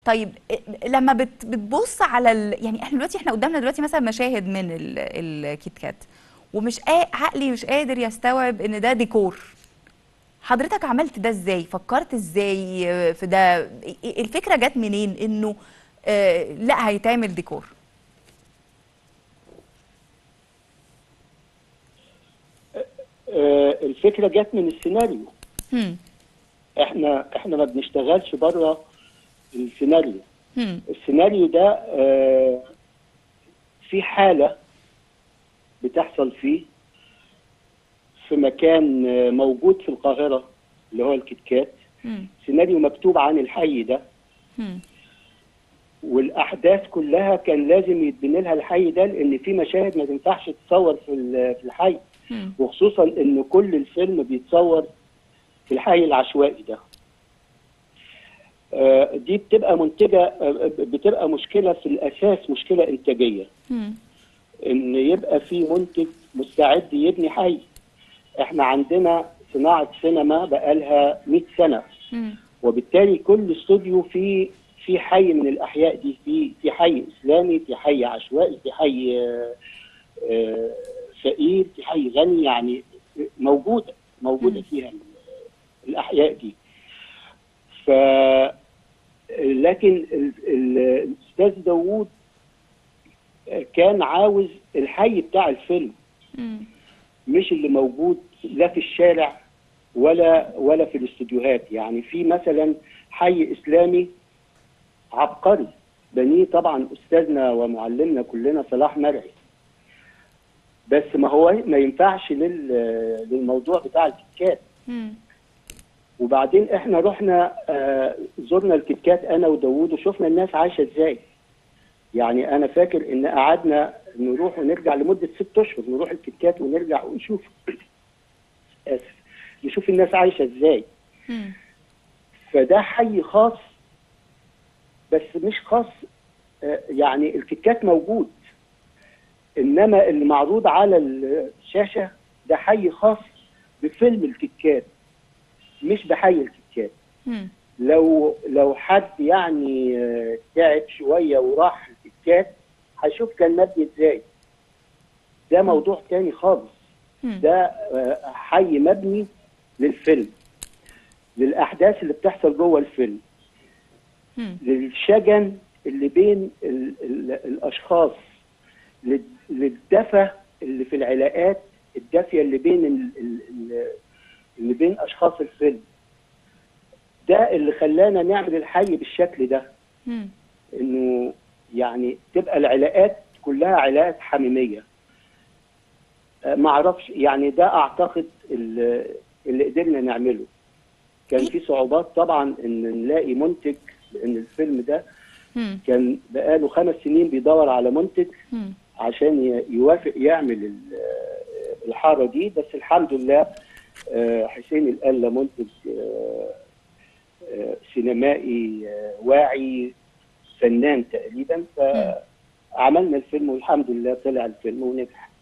طيب إ- لما بت بتبص على ال... يعني احنا دلوقتي احنا قدامنا دلوقتي مثلا مشاهد من ال... الكيت كات ومش قا... عقلي مش قادر يستوعب ان ده ديكور حضرتك عملت ده ازاي فكرت ازاي في ده إ- الفكره جت منين انه آه لا هيتعمل ديكور آه، الفكره جت من السيناريو هم احنا احنا ما بنشتغلش بره السيناريو هم السيناريو ده آه، في حاله بتحصل فيه في مكان آه، موجود في القاهره اللي هو الكتكات هم سيناريو مكتوب عن الحي ده هم والاحداث كلها كان لازم يتبني لها الحي ده لان في مشاهد ما تنفعش تتصور في ال- في الحي هم وخصوصا ان كل الفيلم بيتصور في الحي العشوائي ده آه، دي بتبقى منتجه آه، بتبقى مشكله في الاساس مشكله انتاجيه هم ان يبقى في منتج مستعد يبني حي احنا عندنا صناعه سينما بقالها 100 سنه هم وبالتالي كل استوديو في في حي من الاحياء دي في في حي اسلامي في حي عشوائي في حي آه، آه، فقير في حي غني يعني موجوده موجوده مم. فيها ال- الاحياء دي ف لكن ال- ال- الاستاذ داوود كان عاوز الحي بتاع الفيلم هم مش اللي موجود لا في الشارع ولا ولا في الاستوديوهات يعني في مثلا حي اسلامي عبقري بنيه طبعا استاذنا ومعلمنا كلنا صلاح مرعي بس ما هو ما ينفعش لل- للموضوع بتاع الكتكات هم وبعدين احنا رحنا آه، زرنا الكتكات انا وداوود وشفنا الناس عايشه ازاي يعني انا فاكر ان قعدنا نروح ونرجع لمده ست اشهر نروح الكتكات ونرجع ونشوف اسف نشوف الناس عايشه ازاي هم فده حي خاص بس مش خاص آه، يعني الكتكات موجود انما اللي معروض على الشاشه ده حي خاص بفيلم الكتكات مش بحي الكتكات هم لو لو حد يعني آه، تعب شويه وراح الكتكات هيشوف كان مبني ازاي ده موضوع تاني خالص هم ده آه، حي مبني للفيلم للاحداث اللي بتحصل جوه الفيلم هم للشجن اللي بين ال ال الاشخاص لل- للدفى اللي في العلاقات الدافيه اللي بين ال ال ال اللي بين اشخاص الفيلم ده اللي خلانا نعمل الحي بالشكل ده هم انه يعني تبقى العلاقات كلها علاقات حميميه آه، ما اعرفش يعني ده اعتقد اللي, اللي قدرنا نعمله كان في صعوبات طبعا ان نلاقي منتج لان الفيلم ده هم كان بقاله خمس سنين بيدور على منتج هم عشان ي- يوافق يعمل ال- الحاره دي بس الحمد لله آه، حسين القلة منتج آه، آه، سينمائي آه، واعي فنان تقريبا فعملنا الفيلم والحمد لله طلع الفيلم ونجح